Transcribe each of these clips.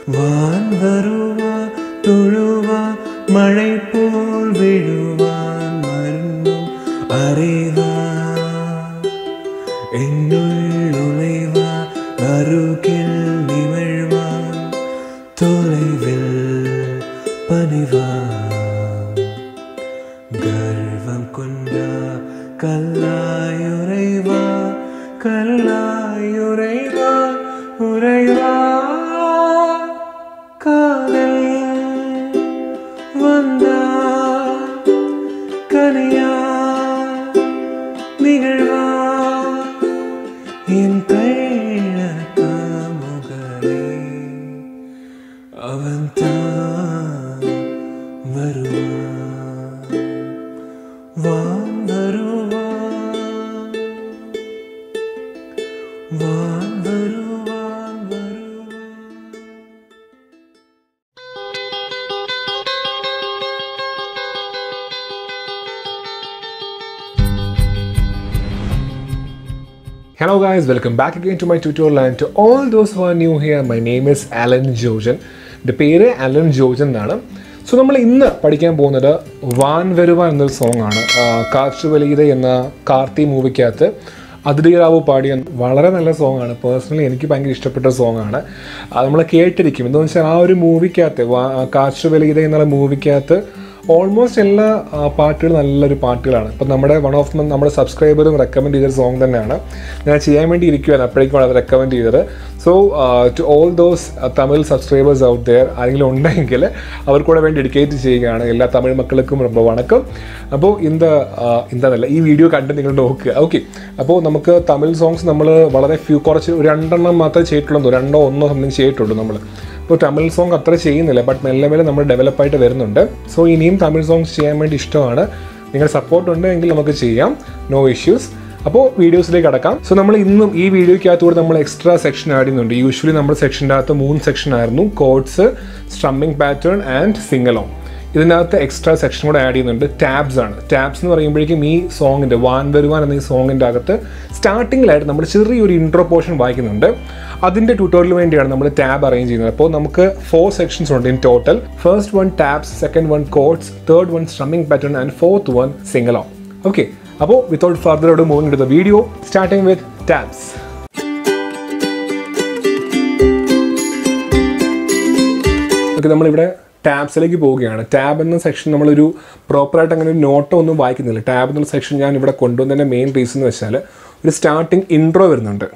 Van വരുവാൻ തൊഴുവാൻ മഴை പോൽ വീഴുവാൻ മരുന്നും അറിവാൻ എന്നുള്ളുളൈവാൻ അരുകിൽ നിമിഴ്വാൻ தொலைவில் பணிவான் கர்வம் கொண்டா கல்லாயுரைவா கல்லாயுரைவா உரைவா காதல் வந்தா கனியா நிகழ்வா என் கைழக்க முகரே அவன் தான் வருவான் வான் வருவான் வான் வருவான் வருவான் Hello guys, welcome back again to my tutorial and to all those who are new here, my name is Alan Jojan. എൻ്റെ പേര് അലൻ ജോജൻ എന്നാണ് സോ നമ്മൾ ഇന്ന് പഠിക്കാൻ പോകുന്നത് വാൻ വരുവ എന്നൊരു സോങ് ആണ് കാർഷ് വലിയത എന്ന കാർത്തി മൂവിക്കകത്ത് അതിഥി റാവു പാടിയ വളരെ നല്ല സോങ് ആണ് പേഴ്സണലി എനിക്ക് ഭയങ്കര ഇഷ്ടപ്പെട്ട സോങ് ആണ് നമ്മൾ കേട്ടിരിക്കും എന്താണെന്ന് വെച്ചാൽ ആ ഒരു മൂവിക്കകത്ത് കാർഷ് വലിയത എന്നുള്ള മൂവിക്കകത്ത് ഓൾമോസ്റ്റ് എല്ലാ ആ, പാട്ടുകളും നല്ലൊരു പാട്ടുകളാണ് ഇപ്പം നമ്മുടെ വൺ ഓഫ് നമ്മുടെ സബ്സ്ക്രൈബറും റെക്കമെൻഡ് ചെയ്തൊരു സോങ് തന്നെയാണ് ഞാൻ ചെയ്യാൻ വേണ്ടി ഇരിക്കുകയാണ് അപ്പോഴേക്കുമാണ് അത് റെക്കമെൻഡ് ചെയ്തത് so to all those Tamil subscribers out there ആരെങ്കിലും ഉണ്ടെങ്കിൽ അവർക്കൂടെ വേണ്ടി ഡെഡിക്കേറ്റ് ചെയ്യുകയാണ് എല്ലാ തമിഴ് മക്കൾക്കും ரொம்ப വണക്കം അപ്പോൾ ഇന്ത എന്താണല്ല ഈ വീഡിയോ കണ്ട് നിങ്ങൾ നോക്കുക ഓക്കെ അപ്പോൾ നമുക്ക് തമിഴ് സോങ്സ് നമ്മൾ വളരെ ഫ്യൂ കുറച്ച് ഒരു രണ്ടെണ്ണം മാത്രമേ ചെയ്തിട്ടുള്ളൂ രണ്ടോ ഒന്നോ സംതിങ് ചെയ്തിട്ടുള്ളൂ നമ്മൾ ഇപ്പോൾ തമിഴ് സോങ് അത്ര ചെയ്യുന്നില്ല ബട്ട് മെല്ലെ മെല്ലെ നമ്മൾ ഡെവലപ്പായിട്ട് വരുന്നുണ്ട് സോ ഇനിയും തമിഴ് സോങ്സ് ചെയ്യാൻ വേണ്ടി ഇഷ്ടമാണ് നിങ്ങളുടെ സപ്പോർട്ട് ഉണ്ട് എങ്കിൽ നമുക്ക് ചെയ്യാം നോ ഇഷ്യൂസ് അപ്പോൾ വീഡിയോസിലേക്ക് കടക്കാം സോ നമ്മൾ ഇന്നും ഈ വീഡിയോയ്ക്കകത്തൂടെ നമ്മൾ എക്സ്ട്രാ സെക്ഷൻ ആഡ് ചെയ്യുന്നുണ്ട് യൂഷ്വലി നമ്മുടെ സെക്ഷൻ്റെ അകത്ത് മൂന്ന് സെക്ഷൻ ആയിരുന്നു chords strumming pattern and singalong ഇതിനകത്ത് എക്സ്ട്രാ സെക്ഷൻ കൂടെ ആഡ് ചെയ്യുന്നുണ്ട് ടാബ്സ് ആണ് ടാബ്സ് എന്ന് പറയുമ്പോഴേക്കും ഈ സോങ്ങിൻ്റെ വാൻ വരുവാൻ എന്ന ഈ സോങ്ങിൻ്റെ അകത്ത് സ്റ്റാർട്ടിങ്ങിലായിട്ട് നമ്മൾ ചെറിയൊരു ഇൻട്രോ പോർഷൻ വായിക്കുന്നുണ്ട് അതിൻ്റെ ട്യൂട്ടോറിയൽ വേണ്ടിയാണ് നമ്മൾ ടാബ് അറേഞ്ച് ചെയ്യുന്നത് അപ്പോൾ നമുക്ക് ഫോർ സെക്ഷൻസ് ഉണ്ട് in total first one tabs second one chords third one strumming pattern and fourth one singalong okay അപ്പോൾ without further moving to the video starting with tabs okay നമ്മളിവിടെ ടാബ്സിലേക്ക് പോവുകയാണ് tab എന്ന section നമ്മളൊരു പ്രോപ്പറായിട്ട് അങ്ങനെ ഒരു നോട്ടോ ഒന്നും വായിക്കുന്നില്ല ടാബ് എന്നുള്ള സെക്ഷൻ ഞാൻ ഇവിടെ കൊണ്ടുവന്നതിൻ്റെ മെയിൻ റീസൺ എന്ന് വെച്ചാൽ ഒരു സ്റ്റാർട്ടിങ് ഇൻട്രോ വരുന്നുണ്ട്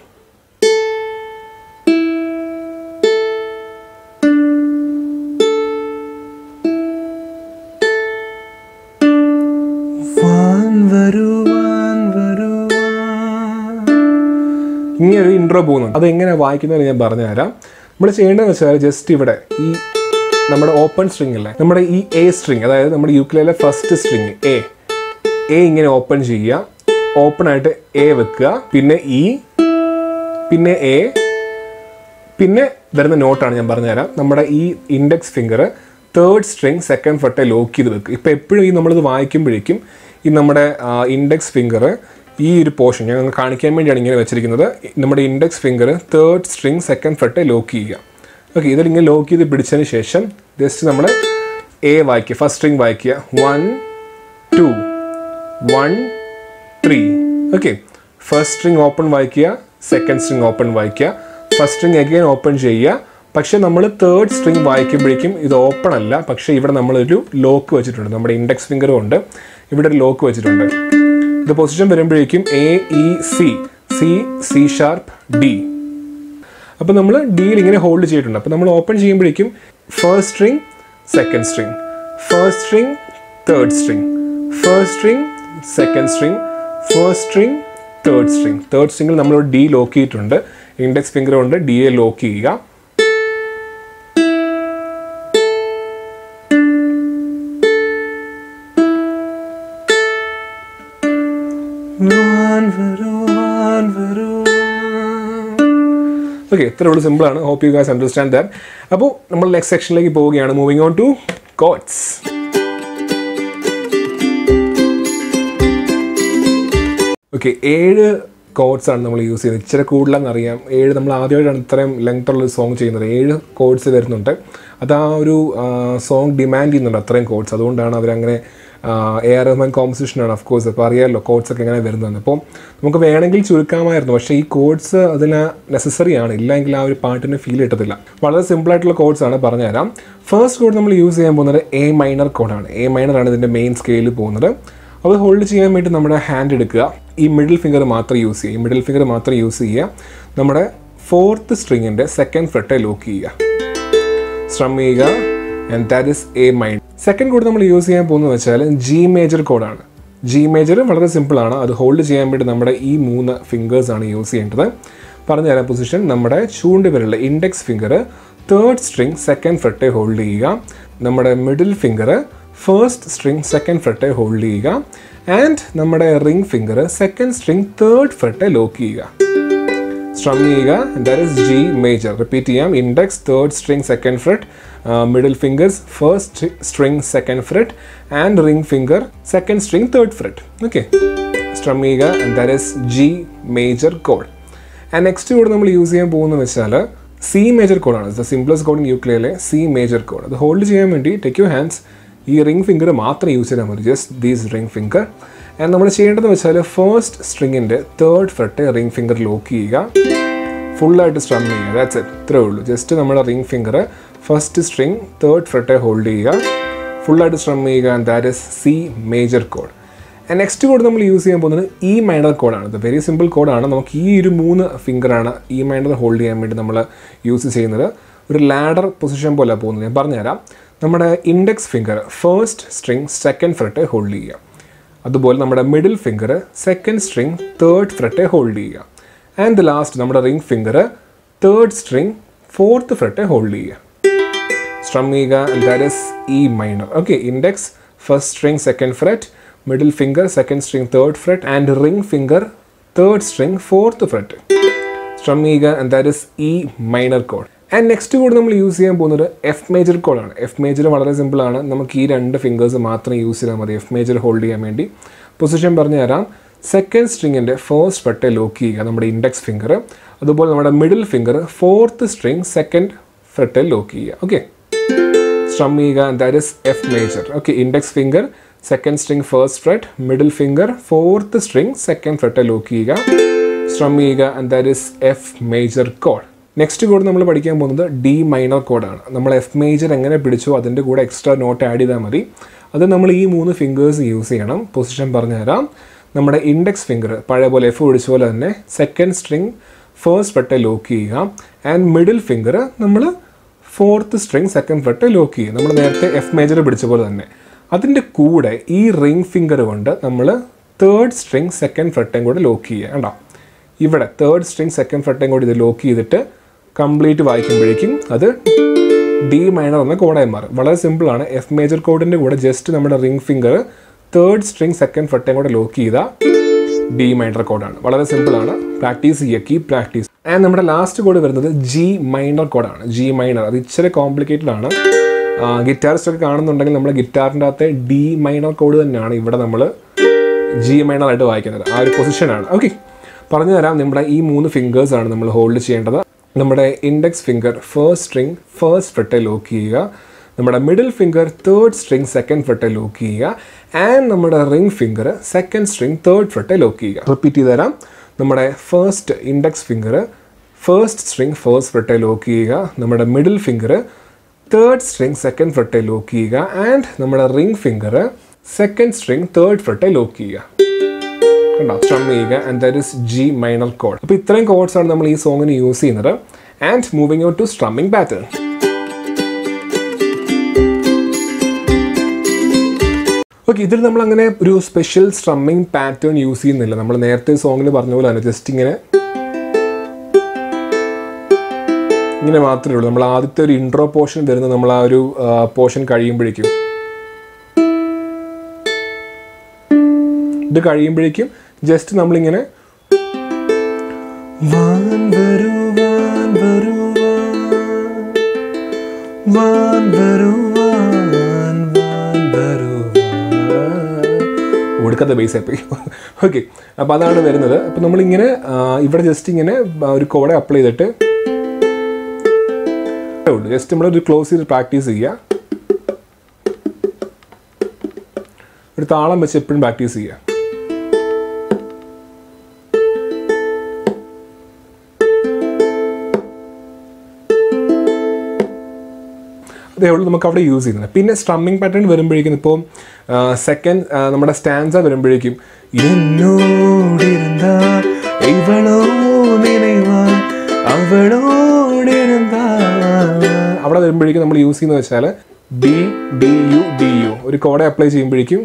വാൻ വരുവാൻ വരുവാൻ ഇങ്ങനെ ഒരു ഇൻട്രോ പോകുന്നുണ്ട് അത് എങ്ങനെ വായിക്കുന്നത് ഞാൻ പറഞ്ഞുതരാം നമ്മൾ ചെയ്യേണ്ടതെന്ന് വെച്ചാൽ ജസ്റ്റ് ഇവിടെ ഈ നമ്മുടെ ഓപ്പൺ സ്ട്രിങ് അല്ലേ നമ്മുടെ ഈ എ സ്ട്രിങ് അതായത് നമ്മുടെ യുക്ലിലെ ഫസ്റ്റ് സ്ട്രിങ് എ എ ഇങ്ങനെ ഓപ്പൺ ചെയ്യുക ഓപ്പൺ ആയിട്ട് എ വെക്കുക പിന്നെ ഇ പിന്നെ എ പിന്നെ വരുന്ന നോട്ടാണ് ഞാൻ പറഞ്ഞുതരാം നമ്മുടെ ഈ index finger third string second ഫട്ടെ ലോക്ക് ചെയ്ത് വെക്കുക ഇപ്പോൾ എപ്പോഴും ഈ നമ്മളിത് വായിക്കുമ്പോഴേക്കും ഈ നമ്മുടെ ഇൻഡെക്സ് ഫിംഗർ ഈ ഒരു പോർഷൻ ഞാൻ നിങ്ങൾക്ക് കാണിക്കാൻ വേണ്ടിയാണ് ഇങ്ങനെ വെച്ചിരിക്കുന്നത് നമ്മുടെ index finger third string second ഫട്ടെ ലോക്ക് ചെയ്യുക ഓക്കെ ഇതിലിങ്ങനെ ലോക്ക് ചെയ്ത് പിടിച്ചതിന് ശേഷം ജസ്റ്റ് നമ്മൾ എ വായിക്കുക ഫസ്റ്റ് സ്ട്രിങ് വായിക്കുക one two one three okay first string open വായിക്കുക സെക്കൻഡ് സ്ട്രിങ് ഓപ്പൺ വായിക്കുക ഫസ്റ്റ് സ്ട്രിങ് അഗൈൻ ഓപ്പൺ ചെയ്യുക പക്ഷേ നമ്മൾ തേർഡ് സ്ട്രിങ് വായിക്കുമ്പോഴേക്കും ഇത് ഓപ്പൺ അല്ല പക്ഷേ ഇവിടെ നമ്മളൊരു ലോക്ക് വെച്ചിട്ടുണ്ട് നമ്മുടെ ഇൻഡെക്സ് ഫിംഗറും ഉണ്ട് ഇവിടെ ഒരു ലോക്ക് വെച്ചിട്ടുണ്ട് ഇത് പൊസിഷൻ വരുമ്പോഴേക്കും A E C C C sharp D അപ്പോൾ നമ്മൾ ഡിയിൽ ഇങ്ങനെ ഹോൾഡ് ചെയ്തിട്ടുണ്ട് അപ്പോൾ നമ്മൾ ഓപ്പൺ ചെയ്യുമ്പോഴേക്കും first string second string first string third string first string second string first string third string third സ്ട്രിങ്ങിൽ നമ്മൾ ഡി ലോക്ക് ചെയ്തിട്ടുണ്ട് ഇൻഡെക്സ് ഫിംഗർ കൊണ്ട് ഡി എ ലോക്ക് ചെയ്യുക വാൻ വരുവാൻ വരുവാൻ ഓക്കെ ഇത്ര ഉള്ളൂ സിമ്പിളാണ് hope you guys understand that അപ്പോൾ നമ്മൾ നെക്സ്റ്റ് സെക്ഷനിലേക്ക് പോവുകയാണ് moving on to chords okay ഏഴ് കോഡ്സ് ആണ് നമ്മൾ യൂസ് ചെയ്യുന്നത് ഇച്ചിരി കൂടുതലെന്നറിയാം ഏഴ് നമ്മൾ ആദ്യമായിട്ടാണ് ഇത്രയും ലെങ്ത് ഉള്ള സോങ് ചെയ്യുന്നത് ഏഴ് കോഡ്സ് വരുന്നുണ്ട് അത് ആ ഒരു സോങ് ഡിമാൻഡ് ചെയ്യുന്നുണ്ട് അത്രയും കോഡ്സ് അതുകൊണ്ടാണ് അവരങ്ങനെ എ ആർ റഹ്മാൻ കോമ്പസിഷനാണ് ഓഫ് കോഴ്സ് അപ്പോൾ അറിയാമല്ലോ കോഡ്സ് ഒക്കെ എങ്ങനെ വരുന്നത് അപ്പോൾ നമുക്ക് വേണമെങ്കിൽ ചുരുക്കാമായിരുന്നു പക്ഷേ ഈ കോഡ്സ് അതിന് നെസസറി ആണ് ഇല്ലെങ്കിൽ ആ ഒരു പാട്ടിന് ഫീൽ കിട്ടത്തില്ല വളരെ സിമ്പിൾ ആയിട്ടുള്ള കോഡ്സ് ആണ് പറഞ്ഞുതരാം ഫസ്റ്റ് കോഡ് നമ്മൾ യൂസ് ചെയ്യാൻ പോകുന്നത് എ മൈനർ കോഡാണ് എ മൈനർ ആണ് ഇതിൻ്റെ മെയിൻ സ്കെയിലിൽ പോകുന്നത് അത് ഹോൾഡ് ചെയ്യാൻ വേണ്ടി നമ്മുടെ ഹാൻഡ് എടുക്കുക ഈ മിഡിൽ ഫിംഗർ മാത്രം യൂസ് ചെയ്യുക ഈ മിഡിൽ ഫിംഗർ മാത്രം യൂസ് ചെയ്യുക നമ്മുടെ ഫോർത്ത് സ്ട്രിങ്ങിൻ്റെ സെക്കൻഡ് ഫ്രെറ്റെ ലോക്ക് ചെയ്യുക സ്ട്രം ചെയ്യുക and that is A minor second കോഡ് നമ്മൾ യൂസ് ചെയ്യാൻ പോകുന്നത് വെച്ചാൽ ജി മേജർ കോഡാണ് ജി മേജർ വളരെ സിമ്പിളാണ് അത് ഹോൾഡ് ചെയ്യാൻ വേണ്ടി നമ്മുടെ ഈ മൂന്ന് ഫിംഗേഴ്സ് ആണ് യൂസ് ചെയ്യേണ്ടത് പറഞ്ഞു തരാം പൊസിഷൻ നമ്മുടെ ചൂണ്ട് വിരലിലെ index finger third string second ഫ്രെറ്റെ ഹോൾഡ് ചെയ്യുക നമ്മുടെ middle finger first string second ഫ്രെറ്റെ ഹോൾഡ് ചെയ്യുക ആൻഡ് നമ്മുടെ ring finger second string third ഫ്രെറ്റെ ലോക്ക് ചെയ്യുക സ്ട്രം ചെയ്യുക that is G major repeat ചെയ്യാം index third string second fret middle fingers first string second FRET and ring finger second string third FRET okay സ്ട്രം ചെയ്യുക that is G major code and next code നമ്മൾ use ചെയ്യാൻ പോകുന്നത് വെച്ചാൽ C major കോഡാണ് the simplest കോഡ് in യൂക്ലിയയിലെ C major കോഡ് അത് ഹോൾഡ് ചെയ്യാൻ വേണ്ടി ടേക്ക് യു ഹാൻഡ്സ് ഈ റിംഗ് ഫിംഗർ മാത്രം യൂസ് ചെയ്താൽ മതി just these ring finger and നമ്മൾ ചെയ്യേണ്ടതെന്ന് വെച്ചാൽ ഫസ്റ്റ് സ്ട്രിങ്ങിൻ്റെ third fret ring finger lock ചെയ്യുക ഫുള്ളായിട്ട് സ്ട്രം ചെയ്യുക ദാറ്റ്സ് ഇറ്റ് ഇത്രേ ഉള്ളൂ ജസ്റ്റ് നമ്മുടെ ring finger first string third ഫ്രെറ്റെ ഹോൾഡ് ചെയ്യുക ഫുള്ളായിട്ട് സ്ട്രം ചെയ്യുക and that is C major code and next code നമ്മൾ യൂസ് ചെയ്യാൻ പോകുന്നത് ഇ മൈനർ കോഡാണ് ഇത് വെരി സിമ്പിൾ കോഡാണ് നമുക്ക് ഈ ഒരു മൂന്ന് ഫിംഗറാണ് ഇ മൈനർ ഹോൾഡ് ചെയ്യാൻ വേണ്ടി നമ്മൾ യൂസ് ചെയ്യുന്നത് ഒരു ലാഡർ പൊസിഷൻ പോലെ പോകുന്നത് ഞാൻ പറഞ്ഞുതരാം നമ്മുടെ index finger first string second ഫ്രെറ്റെ ഹോൾഡ് ചെയ്യുക അതുപോലെ നമ്മുടെ middle finger second string third ഫ്രെറ്റെ ഹോൾഡ് ചെയ്യുക ആൻഡ് ദ ലാസ്റ്റ് നമ്മുടെ ring finger third string fourth ഫ്രെറ്റെ ഹോൾഡ് ചെയ്യുക സ്ട്രം ചെയ്യുക and that is E minor okay index first string second fret middle finger second string third fret and ring finger third string fourth fret strum ചെയ്യുക and that is E minor കോഡ് and next code നമ്മൾ use ചെയ്യാൻ പോകുന്നത് F major കോഡാണ് F major വളരെ സിമ്പിളാണ് നമുക്ക് ഈ രണ്ട് ഫിംഗേഴ്സ് മാത്രം യൂസ് ചെയ്താൽ മതി എഫ് മേജർ ഹോൾഡ് ചെയ്യാൻ വേണ്ടി പൊസിഷൻ പറഞ്ഞു തരാം സെക്കൻഡ് സ്ട്രിങ്ങിൻ്റെ ഫസ്റ്റ് ഫ്രെറ്റെ ലോക്ക് ചെയ്യുക നമ്മുടെ ഇൻഡെക്സ് ഫിംഗർ അതുപോലെ നമ്മുടെ middle finger fourth string second ഫ്രെറ്റെ ലോക്ക് ചെയ്യുക ഓക്കെ സ്ട്രം ചെയ്യുക that is F major okay index finger second string first FRET middle finger fourth string second ഫ്രെറ്റെ ലോക്ക് ചെയ്യുക സ്ട്രം ചെയ്യുക and that is F major code next code നമ്മൾ പഠിക്കാൻ പോകുന്നത് D minor കോഡാണ് നമ്മൾ എഫ് മേജർ എങ്ങനെ പിടിച്ചോ അതിൻ്റെ കൂടെ എക്സ്ട്രാ നോട്ട് ആഡ് ചെയ്താൽ മതി അത് നമ്മൾ ഈ മൂന്ന് ഫിംഗേഴ്സ് യൂസ് ചെയ്യണം പൊസിഷൻ പറഞ്ഞുതരാം നമ്മുടെ ഇൻഡെക്സ് ഫിംഗർ പഴയ പോലെ എഫ് പിടിച്ച പോലെ തന്നെ സെക്കൻഡ് സ്ട്രിങ് ഫസ്റ്റ് ഫ്രെറ്റെ ലോക്ക് ചെയ്യുക ആൻഡ് മിഡിൽ ഫിംഗർ നമ്മൾ fourth string second fret lock ചെയ്യും നമ്മൾ നേരത്തെ എഫ് മേജർ പിടിച്ച പോലെ തന്നെ അതിൻ്റെ കൂടെ ഈ റിംഗ് ഫിംഗർ കൊണ്ട് നമ്മൾ തേർഡ് സ്ട്രിങ് സെക്കൻഡ് ഫ്രെറ്റയും കൂടെ ലോക്ക് ചെയ്യുക കണ്ടോ ഇവിടെ തേർഡ് സ്ട്രിങ് സെക്കൻഡ് ഫ്രെറ്റയും കൂടി ഇത് ലോക്ക് ചെയ്തിട്ട് കംപ്ലീറ്റ് വായിക്കുമ്പോഴേക്കും അത് ഡി മൈനർ എന്ന കോഡായി മാറും വളരെ സിമ്പിളാണ് എഫ് മേജർ കോഡിൻ്റെ കൂടെ ജസ്റ്റ് നമ്മുടെ ring finger third string second ഫ്രെറ്റയും കൂടെ ലോക്ക് ചെയ്താൽ ഡി മൈനർ കോഡാണ് വളരെ സിമ്പിളാണ് പ്രാക്ടീസ് ചെയ്യുക കീപ് പ്രാക്ടീസ് ആൻഡ് നമ്മുടെ ലാസ്റ്റ് കോഡ് വരുന്നത് ജി മൈനർ കോഡാണ് ജി മൈനർ അത് ഇച്ചിരി കോംപ്ലിക്കേറ്റഡ് ആണ് ഗിറ്റാറിസ്റ്റ് ഒക്കെ കാണുന്നുണ്ടെങ്കിൽ നമ്മുടെ ഗിറ്റാറിൻ്റെ അകത്തെ ഡി മൈനർ കോഡ് തന്നെയാണ് ഇവിടെ നമ്മൾ ജി മൈനർ ആയിട്ട് വായിക്കുന്നത് ആ ഒരു പൊസിഷനാണ് ഓക്കെ പറഞ്ഞു തരാം നമ്മുടെ ഈ മൂന്ന് ഫിംഗേഴ്സ് ആണ് നമ്മൾ ഹോൾഡ് ചെയ്യേണ്ടത് നമ്മുടെ index finger first string first ഫ്രെറ്റെ ലോക്ക് ചെയ്യുക നമ്മുടെ middle finger third string second ഫ്രെറ്റെ ലോക്ക് ചെയ്യുക ആൻഡ് നമ്മുടെ ring finger second string third ഫ്രെറ്റെ ലോക്ക് ചെയ്യുക റിപ്പീറ്റ് ചെയ്ത് തരാം നമ്മുടെ first index finger first string first ഫ്രെറ്റെ ലോക്ക് ചെയ്യുക നമ്മുടെ middle finger third string second ഫ്രെറ്റെ ലോക്ക് ചെയ്യുക ആൻഡ് നമ്മുടെ ring finger second string third ഫ്രെറ്റെ ലോക്ക് ചെയ്യുക കണ്ടോ സ്ട്രം ചെയ്യുക and that is G minor കോഡ് അപ്പോൾ ഇത്രയും കോഡ്സ് ആണ് നമ്മൾ ഈ സോങ്ങിന് യൂസ് ചെയ്യുന്നത് and moving out to strumming pattern okay ഇതിൽ നമ്മൾ അങ്ങനെ ഒരു സ്പെഷ്യൽ സ്ട്രമ്മിങ് പാറ്റേൺ യൂസ് ചെയ്യുന്നില്ല നമ്മൾ നേരത്തെ സോങ്ങിൽ പറഞ്ഞ പോലെ തന്നെ ജസ്റ്റ് ഇങ്ങനെ ഇങ്ങനെ മാത്രമേ ഉള്ളൂ നമ്മൾ ആദ്യത്തെ ഒരു ഇൻട്രോ പോർഷൻ വരുന്നത് നമ്മൾ ആ ഒരു പോർഷൻ കഴിയുമ്പോഴേക്കും ഇത് കഴിയുമ്പോഴേക്കും ജസ്റ്റ് നമ്മളിങ്ങനെ വാൻ വരുവാൻ വരുവാൻ വാൻ വരുവാൻ വാൻ വരുവാൻ ഒടുക്കത്തെ ബേസ് ആയിപ്പോയി ഓക്കെ അപ്പോൾ അതാണ് വരുന്നത് അപ്പോൾ നമ്മളിങ്ങനെ ആ, ഇവിടെ ജസ്റ്റ് ഇങ്ങനെ ആ, ഒരു കോടെ അപ്ലൈ ചെയ്തിട്ട് ഉള്ളൂ ജസ്റ്റ് നമ്മളൊരു ക്ലോസ് ചെയ്ത് പ്രാക്ടീസ് ചെയ്യുക ഒരു താളം വെച്ച് എപ്പോഴും പ്രാക്ടീസ് ചെയ്യുക അതേ ഉള്ളൂ നമുക്ക് അവിടെ യൂസ് ചെയ്യുന്നത് പിന്നെ സ്ട്രമ്മിങ് പാറ്റേൺ വരുമ്പോഴേക്കും ഇപ്പോൾ സെക്കൻഡ് നമ്മുടെ സ്റ്റാൻസ വരുമ്പോഴേക്കും என்னோடிருந்தா இவளோ நினைவா அவளோடிருந்தா അവിടെ വരുമ്പോഴേക്കും നമ്മൾ യൂസ് ചെയ്യുന്നത് വെച്ചാൽ D D U D U ഒരു കോഡെ അപ്ലൈ ചെയ്യുമ്പോഴേക്കും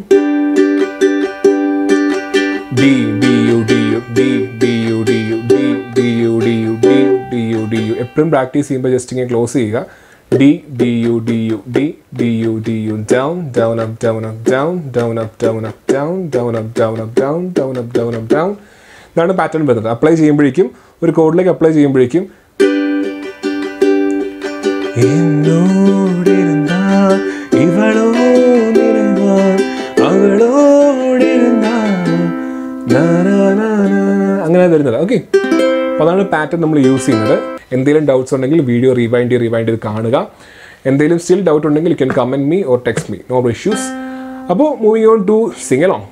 D D U D U D D U D U D D U D U D D U D U എപ്പോഴും പ്രാക്ടീസ് ചെയ്യുമ്പോൾ ജസ്റ്റ് ഇങ്ങനെ ക്ലോസ് ചെയ്യുക D D U D U D D U D U down down up down up down down up down up down down up down up down down up down up down ഇതാണ് pattern വരുന്നത് apply ചെയ്യുമ്പോഴേക്കും ഒരു കോഡിലേക്ക് apply ചെയ്യുമ്പോഴേക്കും என்னோடிருந்தா இவளோ நினைவா அவளோடிருந்தா അങ്ങനെ വരുന്നത് ഓക്കെ അപ്പോൾ അതാണ് പാറ്റേൺ നമ്മൾ യൂസ് ചെയ്യുന്നത് എന്തെങ്കിലും ഡൗട്ട്സ് ഉണ്ടെങ്കിൽ വീഡിയോ റിവൈൻഡ് ചെയ്ത് റിവൈൻഡ് ചെയ്ത് കാണുക എന്തെങ്കിലും സ്റ്റിൽ ഡൗട്ട് ഉണ്ടെങ്കിൽ you can comment me or text me no issues അപ്പോൾ moving on to sing along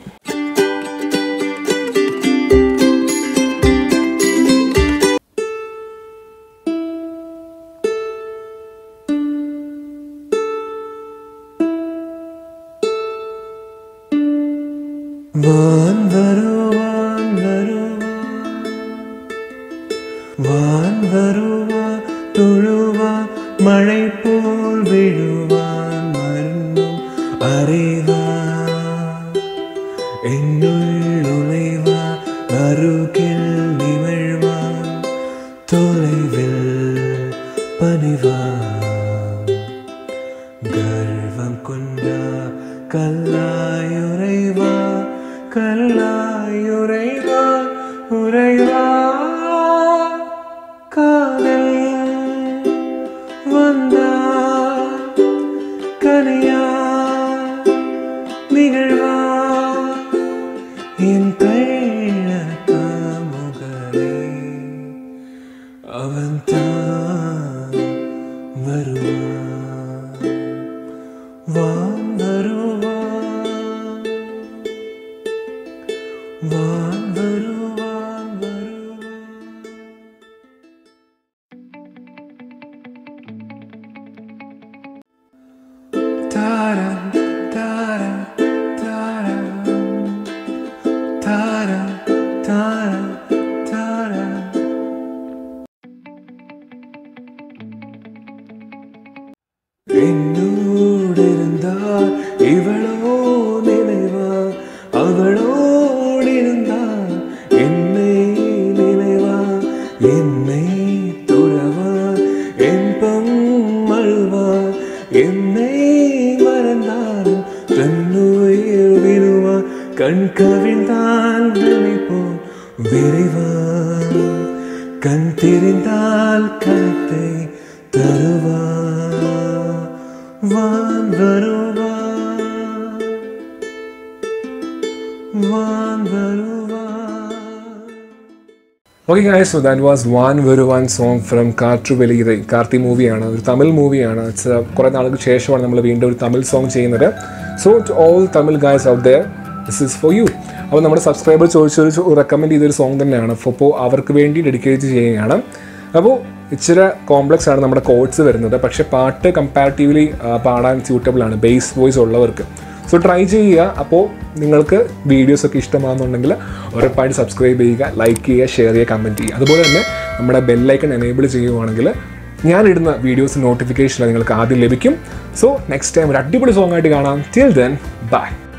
வான் வருவான் வருவான் வான் வருவான் தொழுவான் மழை போல் விழுவான் மருந்தும் அறிவான் என்னுள் நுழைவான் அருகில் நிமிழ்வான் தொலைவில் பணிவான் கர்வம் கொண்டா கல்லாயுறைவா கல்லாயுறைவா உறைவா காதல் வந்தா கனியா நிகழ்வா என் கைழத்த முகரே அவன் தான் வருவான் வான் வருவான் வான் வருவான் வருவான் தாரம் தாரம் தாரம் தாரம் தாரம் தாரம் என்னோடிருந்தால் இவளோ நினைவா அவளோடிருந்தால் என்னை நினைவா என்னை துறவா என்பம் அழுவா என்னை மறந்தாலும் தன்னுயிர் விடுவா கண் கவிழ்ந்தால் நினைப்போம் விரைவா கண் தெரிந்தால் கருத்தை தருவா வான் வருவா வான் வருவா okay guys so that was Vaan Varuvaan song from Kaatru Veliyidai Karti മൂവിയാണ് ഒരു തമിഴ് മൂവിയാണ് ഇറ്റ്സ് കുറേ നാൾക്ക് ശേഷമാണ് നമ്മൾ വീണ്ടും ഒരു തമിഴ് സോങ് ചെയ്യുന്നത് so to all Tamil guys out there this is for you അപ്പോൾ നമ്മുടെ സബ്സ്ക്രൈബർ ചോദിച്ചൊരു റെക്കമെൻഡ് ചെയ്തൊരു സോങ് തന്നെയാണ് അപ്പോൾ അവർക്ക് വേണ്ടി ഡെഡിക്കേറ്റ് ചെയ്യുകയാണ് അപ്പോൾ ഇച്ചിരി കോംപ്ലക്സ് ആണ് നമ്മുടെ കോഡ്സ് വരുന്നത് പക്ഷേ പാട്ട് കമ്പാരിറ്റീവ്ലി പാടാൻ സ്യൂട്ടബിൾ ആണ് ബേസ് വോയിസ് ഉള്ളവർക്ക് സോ ട്രൈ ചെയ്യുക അപ്പോൾ നിങ്ങൾക്ക് വീഡിയോസ് ഒക്കെ ഇഷ്ടമാണെന്നുണ്ടെങ്കിൽ ഉറപ്പായിട്ട് സബ്സ്ക്രൈബ് ചെയ്യുക ലൈക്ക് ചെയ്യുക ഷെയർ ചെയ്യുക കമൻറ്റ് ചെയ്യുക അതുപോലെ തന്നെ നമ്മുടെ ബെല്ലൈക്കൺ എനേബിൾ ചെയ്യുവാണെങ്കിൽ ഞാനിടുന്ന വീഡിയോസ് നോട്ടിഫിക്കേഷൻ നിങ്ങൾക്ക് ആദ്യം ലഭിക്കും സോ നെക്സ്റ്റ് ടൈം ഒരു അടിപൊളി സോങ് ആയിട്ട് കാണാം ടിൽ ദെൻ ബൈ